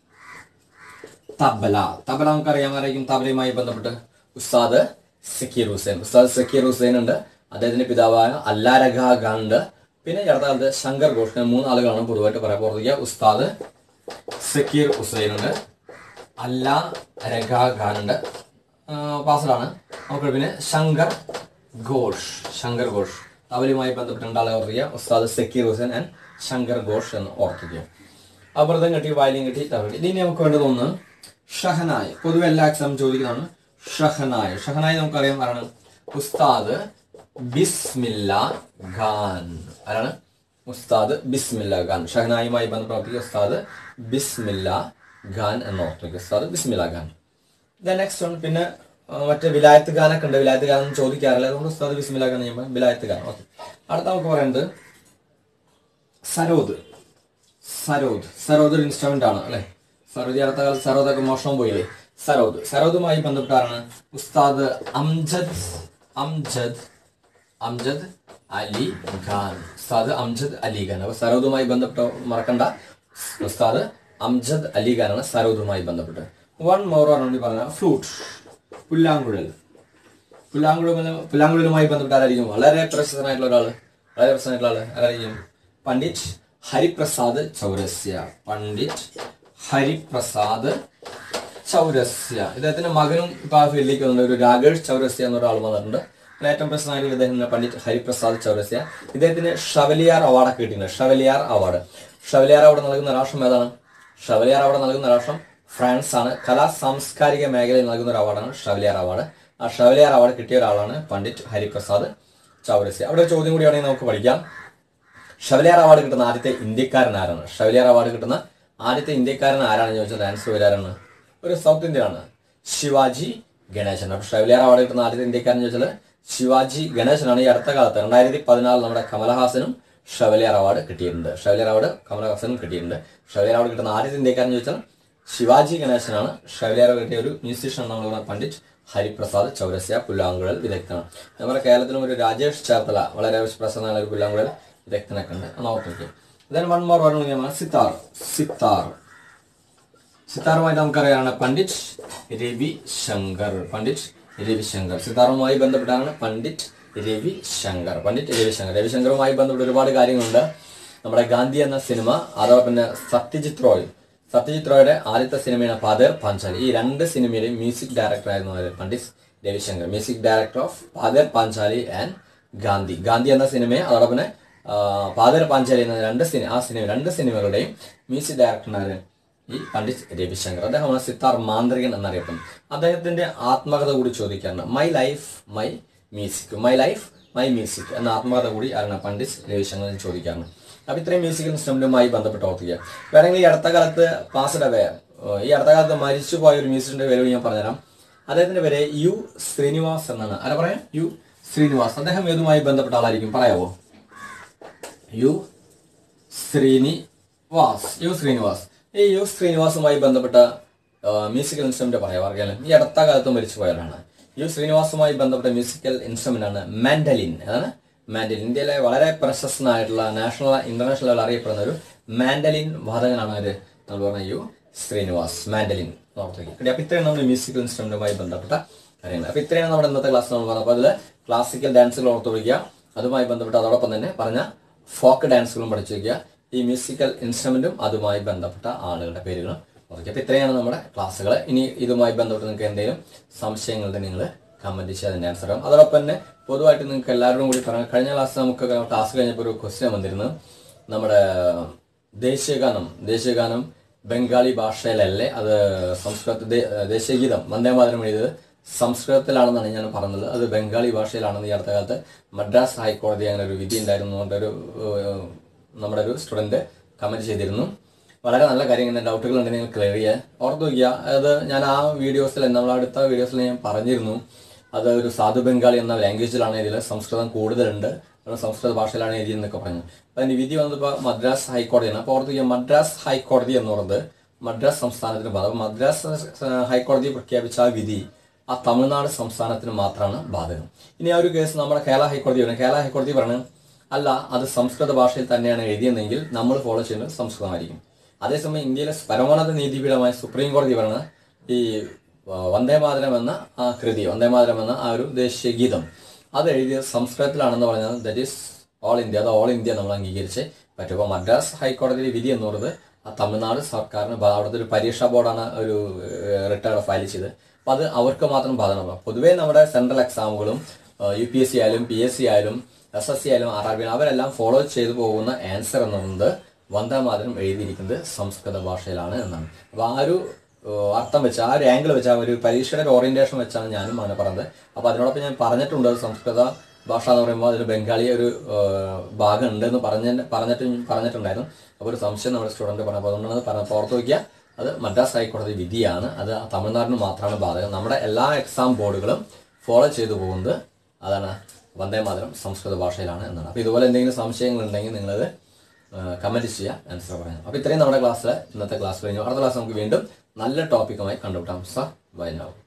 തബല തബല നമുക്കറിയാം ആരായിരിക്കും തബലയുമായി ബന്ധപ്പെട്ട് ഉസ്താദ് സക്കീർ ഹുസൈൻ ഉസ്താദ് സക്കീർ ഹുസൈൻ ഉണ്ട് അദ്ദേഹത്തിന്റെ പിതാവായ അല്ലാരഖ ഖാൻ ഉണ്ട് പിന്നെ ഈ അടുത്ത കാലത്ത് ശങ്കർ ഘോഷ് ഇങ്ങനെ മൂന്ന് ആളുകളാണ് പൊതുവായിട്ട് പറയാൻ പോകുന്നത് ഉസ്താദ് സക്കീർ ഹുസൈൻ ഉണ്ട് അല്ലാ രഖ ഖാൻ ഉണ്ട് പാസലാണ് നമുക്ക് പിന്നെ ശങ്കർ ഘോഷ് ശങ്കർ ഘോഷ് തബലയുമായി ബന്ധപ്പെട്ട രണ്ടാളെ ഓർക്കുക ഉസ്താദ് സക്കീർ ഹുസൈൻ ആൻഡ് ശങ്കർ ഘോഷ് എന്ന് ഓർക്കുക അമൃതം കിട്ടി വയലിൻ കിട്ടി തമിഴ് ഇനി നമുക്ക് വേണ്ടത് ഒന്ന് ഷഹനായ് പൊതുവെ എല്ലാ എക്സാം ചോദിക്കുന്നതാണ് ഷഹനായ് ഷഹനായ് നമുക്കറിയാം ആരാണ് ഉസ്താദ് ബിസ്മില്ല ഖാൻ ആരാണ് ഉസ്താദ് ബിസ്മില്ല ഖാൻ ഷഹനായുമായി ബന്ധപ്പെട്ട് പ്രവർത്തിക്കുക ഉസ്താദ് ബിസ്മില്ല ഖാൻ എന്ന് ഓർത്തിക്കുക Ustad Bismillah Khan the next one പിന്നെ ആ, മറ്റേ വിലായത്ത് ഖാനൊക്കെ ഉണ്ട് വിലായത്ത് ഖാൻ ഒന്നും ചോദിക്കാറില്ല അതുകൊണ്ട് ഉസ്താദ് ബിസ്മില്ല ഖാൻ ചെയ്യുമ്പോൾ വിലായത്ത് ഖാൻ ഓക്കെ അടുത്ത നമുക്ക് പറയുന്നത് സരോദ് സരോദ് സരോദ് ഒരു ഇൻസ്ട്രുമെന്റ് ആണ് അല്ലെ സരോദ് ഈ അടുത്ത കാലത്ത് സരോദൊക്കെ മോഷണം പോയില്ലേ സരോദ് സരോദുമായി ബന്ധപ്പെട്ടാണ് ഉസ്താദ് അംജദ് അംജദ് അംജദ് അലി ഖാൻ ഉസ്താദ് അംജദ് അലി ഖാൻ അപ്പൊ സരോദുമായി ബന്ധപ്പെട്ട് മറക്കണ്ട ഉസ്താദ് അംജദ് അലി ഖാനാണ് സരോദുമായി ബന്ധപ്പെട്ട് വൺ മോർ വേണ്ടി പറഞ്ഞ ഫ്ലൂട്ട് പുല്ലാങ്കുഴൽ പുല്ലാങ്കുഴൽ പുല്ലാങ്കുഴലുമായി ബന്ധപ്പെട്ട ആരായിരിക്കും വളരെ പ്രശസ്തനായിട്ടുള്ള ഒരാള് വളരെ പ്രശസ്തനായിട്ടുള്ള ആള് ആരായിരിക്കും പണ്ഡിറ്റ് ഹരിപ്രസാദ് ചൗരസ്യ പണ്ഡിറ്റ് ഹരിപ്രസാദ് ചൗരസ്യ ഇദ്ദേഹത്തിന്റെ മകനും ഇപ്പൊ ആ ഫീൽഡിലേക്ക് വന്നിട്ടുണ്ട് ഒരു രാകേഷ് ചൗരസ്യ എന്ന ഒരാൾ വന്നിട്ടുണ്ട് പിന്നെ ഏറ്റവും പ്രശസ്തനായിട്ടുള്ള ഇദ്ദേഹം പണ്ഡിറ്റ് ഹരിപ്രസാദ് ചൗരസ്യ ഇദ്ദേഹത്തിന് ഷവലിയാർ അവാർഡൊക്കെ കിട്ടിയിട്ടുണ്ട് ഷവലിയാർ അവാർഡ് ഷവലിയാർ അവാർഡ് നൽകുന്ന രാഷ്ട്രം ഏതാണ് ഷവലിയാർ അവാർഡ് നൽകുന്ന രാഷ്ട്രം ഫ്രാൻസ് ആണ് കലാ സാംസ്കാരിക മേഖലയിൽ നൽകുന്ന ഒരു അവാർഡാണ് ഷവലിയാർ അവാർഡ് ആ ഷവലിയാർ അവാർഡ് കിട്ടിയ ഒരാളാണ് പണ്ഡിറ്റ് ഹരിപ്രസാദ് ചൗരസ്യ അവിടെ ഒരു ചോദ്യം കൂടി വേണമെങ്കിൽ നമുക്ക് പഠിക്കാം ഷവലിയാർ അവാർഡ് കിട്ടുന്ന ആദ്യത്തെ ഇന്ത്യക്കാരൻ ആരാണ് ഷവലിയാർ അവാർഡ് കിട്ടുന്ന ആദ്യത്തെ ഇന്ത്യക്കാരൻ ആരാണെന്ന് ചോദിച്ചാൽ ആൻസർ വരാറാണ് ഒരു സൗത്ത് ഇന്ത്യൻ ആണ് ശിവാജി ഗണേശൻ അപ്പൊ ഷവലിയാർ അവാർഡ് കിട്ടുന്ന ആദ്യത്തെ ഇന്ത്യക്കാരൻ ചോദിച്ചാൽ ശിവാജി ഗണേശനാണ് ഈ അടുത്ത കാലത്ത് രണ്ടായിരത്തി പതിനാലിൽ നമ്മുടെ കമലഹാസനും ഷവലിയാർ അവാർഡ് കിട്ടിയിട്ടുണ്ട് ഷവലിയാർ അവാർഡ് കമലഹാസനും കിട്ടിയിട്ടുണ്ട് ഷവലിയാർ അവാർഡ് കിട്ടുന്ന ആദ്യത്തെ ഇന്ത്യക്കാരൻ ചോദിച്ചാൽ ശിവാജി ഗണേശനാണ് ഷവലിയാർ അവാർഡ് കിട്ടിയ ഒരു മ്യൂസീഷ്യൻ നമ്മൾ പറയുന്ന പണ്ഡിറ്റ് ഹരിപ്രസാദ് ചൗരസ്യ പുല്ലാങ്കുഴൽ വിദഗ്ധനാണ് നമ്മുടെ കേരളത്തിലും ഒരു രാജേഷ് ചേർത്തല വളരെ പ്രശസ്തനായ ഒരു പുല്ലാങ്കുഴൽ വിദഗ്ധനൊക്കെ ഉണ്ട് നോക്കി ദെൻ വൺ മോർ പറഞ്ഞു സിത്താർ സിത്താർ സിത്താറുമായിട്ട് നമുക്കറിയാനാണ് പണ്ഡിറ്റ് രവി ശങ്കർ പണ്ഡിറ്റ് രവി ശങ്കർ സിത്താറുമായി ബന്ധപ്പെട്ടാണ് പണ്ഡിറ്റ് രവി ശങ്കർ പണ്ഡിറ്റ് രവി ശങ്കർ രവിശങ്കറുമായി ബന്ധപ്പെട്ട് ഒരുപാട് കാര്യങ്ങളുണ്ട് നമ്മുടെ ഗാന്ധി എന്ന സിനിമ അതോടൊപ്പം തന്നെ സത്യജിത് റോയ് സത്യജിത് റോയുടെ ആദ്യത്തെ സിനിമയാണ് പാതർ പാഞ്ചാലി ഈ രണ്ട് സിനിമയിലെയും മ്യൂസിക് ഡയറക്ടർ ആയിരുന്നു ആര്? Pandit Ravishankar music director of Pather Panchali and Gandhi Gandhi എന്ന സിനിമയെ അതോടൊപ്പം തന്നെ ആ, പാതർ പാഞ്ചാലി എന്ന രണ്ട് സിനിമ ആ സിനിമ രണ്ട് സിനിമകളുടെയും മ്യൂസിക് ഡയറക്ടറിനാര് ഈ പണ്ഡിറ്റ് രവിശങ്കർ അദ്ദേഹമാണ് സിത്താർ മാന്ത്രികൻ എന്നറിയപ്പെടുന്നത് അദ്ദേഹത്തിന്റെ ആത്മകഥ കൂടി ചോദിക്കാറുണ്ട് my life my music my life my music എന്ന ആത്മകഥ കൂടി ആരാണ് പണ്ഡിറ്റ് രവിശങ്കർ ചോദിക്കാറുണ്ട് അപ്പൊ ഇത്രയും മ്യൂസിക്കൽ ഇൻസ്ട്രുമെന്റുമായി ബന്ധപ്പെട്ട് ഓർത്തിക്കുക വേണമെങ്കിൽ ഈ അടുത്ത കാലത്ത് പാസ്ഡ് അവേ ഈ അടുത്ത കാലത്ത് മരിച്ചു പോയ ഒരു മ്യൂസിക്കിന്റെ പേര് ഞാൻ പറഞ്ഞുതരാം അദ്ദേഹത്തിന്റെ പേര് യു ശ്രീനിവാസ് എന്നാണ് ആരാ പറയാം യു ശ്രീനിവാസ് അദ്ദേഹം ഏതുമായി ബന്ധപ്പെട്ട ആളായിരിക്കും പറയാവോ യു ശ്രീനിവാസ് യു ശ്രീനിവാസ് ഈ യു ശ്രീനിവാസുമായി ബന്ധപ്പെട്ട മ്യൂസിക്കൽ ഇൻസ്ട്രുമെന്റ് പറയാം അറിയാലോ ഈ അടുത്ത കാലത്ത് മരിച്ചു പോയവരാണ് യു ശ്രീനിവാസുമായി ബന്ധപ്പെട്ട മ്യൂസിക്കൽ ഇൻസ്ട്രുമെന്റ് ആണ് മാൻഡലിൻ അതാണ് മാൻഡലിൻ ഇന്ത്യയിലെ വളരെ പ്രശസ്തനായിട്ടുള്ള നാഷണൽ ഇന്റർനാഷണൽ ലെവൽ അറിയപ്പെടുന്ന ഒരു മാൻഡലിൻ വാദകനാണ് ആര് നമ്മൾ പറഞ്ഞ യു ശ്രീനിവാസ് മാൻഡലിൻ ഓർത്ത് വയ്ക്കുക അപ്പോൾ ഇത്രയാണ് നമ്മുടെ മ്യൂസിക്കൽ ഇൻസ്ട്രുമെന്റുമായി ബന്ധപ്പെട്ട കാര്യങ്ങൾ അപ്പോൾ ഇത്രയാണ് നമ്മുടെ ഇന്നത്തെ ക്ലാസ് നമ്മൾ പറഞ്ഞത് അപ്പോൾ അതിൽ ക്ലാസിക്കൽ ഡാൻസുകൾ ഓർത്ത് വയ്ക്കുക അതുമായി ബന്ധപ്പെട്ട് അതോടൊപ്പം തന്നെ പറഞ്ഞ ഫോക്ക് ഡാൻസുകളും പഠിച്ചു വയ്ക്കുക ഈ മ്യൂസിക്കൽ ഇൻസ്ട്രുമെന്റും അതുമായി ബന്ധപ്പെട്ട ആളുകളുടെ പേരുകളും ഓർക്കുക അപ്പോൾ ഇത്രയാണ് നമ്മുടെ ക്ലാസ്സുകൾ ഇനി ഇതുമായി ബന്ധപ്പെട്ട് നിങ്ങൾക്ക് എന്തെങ്കിലും സംശയങ്ങളുടെ നിങ്ങൾ കമന്റ് ചെയ്ത് അതിന്റെ ആൻസർ ആവും അതോടൊപ്പം തന്നെ പൊതുവായിട്ട് നിങ്ങൾക്ക് എല്ലാവരോടും കൂടി പറയാം കഴിഞ്ഞ ക്ലാസ് നമുക്ക് ക്ലാസ് കഴിഞ്ഞപ്പോൾ ഒരു ക്വസ്റ്റ്യൻ വന്നിരുന്നു നമ്മുടെ ദേശീയഗാനം ദേശീയഗാനം ബംഗാളി ഭാഷയിലല്ലേ അത് സംസ്കൃത ദേ- ദേശീയഗീതം വന്ദേമാതരം എഴുതിയത് സംസ്കൃതത്തിലാണെന്നാണ് ഞാൻ പറഞ്ഞത് അത് ബംഗാളി ഭാഷയിലാണെന്ന് ഈ അടുത്ത കാലത്ത് മദ്രാസ് ഹൈക്കോടതി അങ്ങനെ ഒരു വിധി ഉണ്ടായിരുന്നു എന്നൊരു ഏഹ്, നമ്മുടെ ഒരു സ്റ്റുഡന്റ് കമന്റ് ചെയ്തിരുന്നു വളരെ നല്ല കാര്യം ഇങ്ങനെ ഡൗട്ടുകൾ ഉണ്ടെങ്കിൽ നിങ്ങൾ ക്ലിയർ ചെയ്യുക ഓർത്ത് വയ്ക്കുക അത് ഞാൻ ആ വീഡിയോസിൽ നമ്മൾ അടുത്ത വീഡിയോസിൽ ഞാൻ പറഞ്ഞിരുന്നു അത് ഒരു സാധു ബംഗാളി എന്ന ലാംഗ്വേജിലാണ് ഇതിൽ സംസ്കൃതം കൂടുതലുണ്ട് അത് സംസ്കൃത ഭാഷയിലാണ് എഴുതിയെന്നൊക്കെ പറഞ്ഞു അപ്പൊ അതിന്റെ വിധി വന്നപ്പോൾ മദ്രാസ് ഹൈക്കോടതിയാണ് അപ്പോൾ ഓർത്ത് വയ്ക്കുക മദ്രാസ് ഹൈക്കോടതി എന്ന് പറയുന്നത് മദ്രാസ് സംസ്ഥാനത്തിന് ബാധകം മദ്രാസ് ഏഹ്, ഹൈക്കോടതി പ്രഖ്യാപിച്ച ആ വിധി ആ തമിഴ്നാട് സംസ്ഥാനത്തിന് മാത്രമാണ് ബാധകം ഇനി ആ ഒരു കേസ് നമ്മുടെ കേരള ഹൈക്കോടതി പറഞ്ഞു കേരള ഹൈക്കോടതി പറഞ്ഞു അല്ല അത് സംസ്കൃത ഭാഷയിൽ തന്നെയാണ് എഴുതിയതെങ്കിൽ നമ്മൾ ഫോളോ ചെയ്യുന്നത് സംസ്കൃതമായിരിക്കും അതേസമയം ഇന്ത്യയിലെ പരമോന്നത നീതിപീഠമായ സുപ്രീം കോടതി പറഞ്ഞ ഈ ആ, വന്ദേമാതരം എന്ന ആ കൃതി വന്ദേമാതരം എന്ന ആ ഒരു ദേശീയ ഗീതം അത് എഴുതിയത് സംസ്കൃതത്തിലാണെന്ന് പറഞ്ഞത് ദറ്റ് ഈസ് ഓൾ ഇന്ത്യ അത് ഓൾ ഇന്ത്യ നമ്മൾ അംഗീകരിച്ച് പറ്റും അപ്പോൾ മദ്രാസ് ഹൈക്കോടതിയുടെ വിധി എന്ന് പറയുന്നത് ആ തമിഴ്നാട് സർക്കാരിന് ബാ- അവിടുത്തെ ഒരു പരീക്ഷാ ബോർഡാണ് ഒരു റിട്ടേൺ ഫയൽ ചെയ്തത് അപ്പോൾ അത് അവർക്ക് മാത്രം ബാധകമാണ് പൊതുവേ നമ്മുടെ സെൻട്രൽ എക്സാമുകളും യു പി എസ് സി ആയാലും പി എസ് സി ആയാലും എസ് എസ് സി ആയാലും ആർ ആർ ബി അവരെല്ലാം ഫോളോ ചെയ്തു പോകുന്ന ആൻസർ എന്ന് പറയുന്നത് വന്ദേമാതരം എഴുതിയിരിക്കുന്നത് സംസ്കൃത ഭാഷയിലാണ് എന്നാണ് അപ്പോൾ ആ ഒരു ഏഹ്, അർത്ഥം വെച്ച് ആ ഒരു ആംഗിൾ വെച്ച് ആ ഒരു പരീക്ഷയുടെ ഒരു ഓറിയന്റേഷൻ വെച്ചാണ് ഞാനും അങ്ങനെ പറഞ്ഞത് അപ്പോൾ അതിനോടൊപ്പം ഞാൻ പറഞ്ഞിട്ടുണ്ട് അത് സംസ്കൃത ഭാഷ എന്ന് പറയുമ്പോൾ അതിൽ ബംഗാളി ഒരു ഏഹ്, ഭാഗം ഉണ്ടെന്ന് പറഞ്ഞ പറഞ്ഞിട്ട് പറഞ്ഞിട്ടുണ്ടായിരുന്നു അപ്പോൾ ഒരു സംശയം നമ്മുടെ സ്റ്റുഡന്റ് പറഞ്ഞു അപ്പോൾ അതുകൊണ്ടാണ് അത് പറഞ്ഞത് ഓർത്ത് വയ്ക്കുക അത് മദ്രാസ് ഹൈക്കോടതി വിധിയാണ് അത് തമിഴ്നാടിന് മാത്രമാണ് ബാധകം നമ്മുടെ എല്ലാ എക്സാം ബോർഡുകളും ഫോളോ ചെയ്തു പോകുന്നത് അതാണ് വന്ദേമാതരം സംസ്കൃത ഭാഷയിലാണ് എന്നാണ് അപ്പോൾ ഇതുപോലെ എന്തെങ്കിലും സംശയങ്ങൾ ഉണ്ടെങ്കിൽ നിങ്ങളത് കമൻറ്റ് ചെയ്യുക ആൻസർ പറയാം അപ്പോൾ ഇത്രയും നമ്മുടെ ക്ലാസ്സിൽ ഇന്നത്തെ ക്ലാസ് കഴിഞ്ഞു അടുത്ത ക്ലാസ് നമുക്ക് വീണ്ടും നല്ല ടോപ്പിക്കുമായി കണ്ടുപിട്ടാം സർ ബൈ നാവും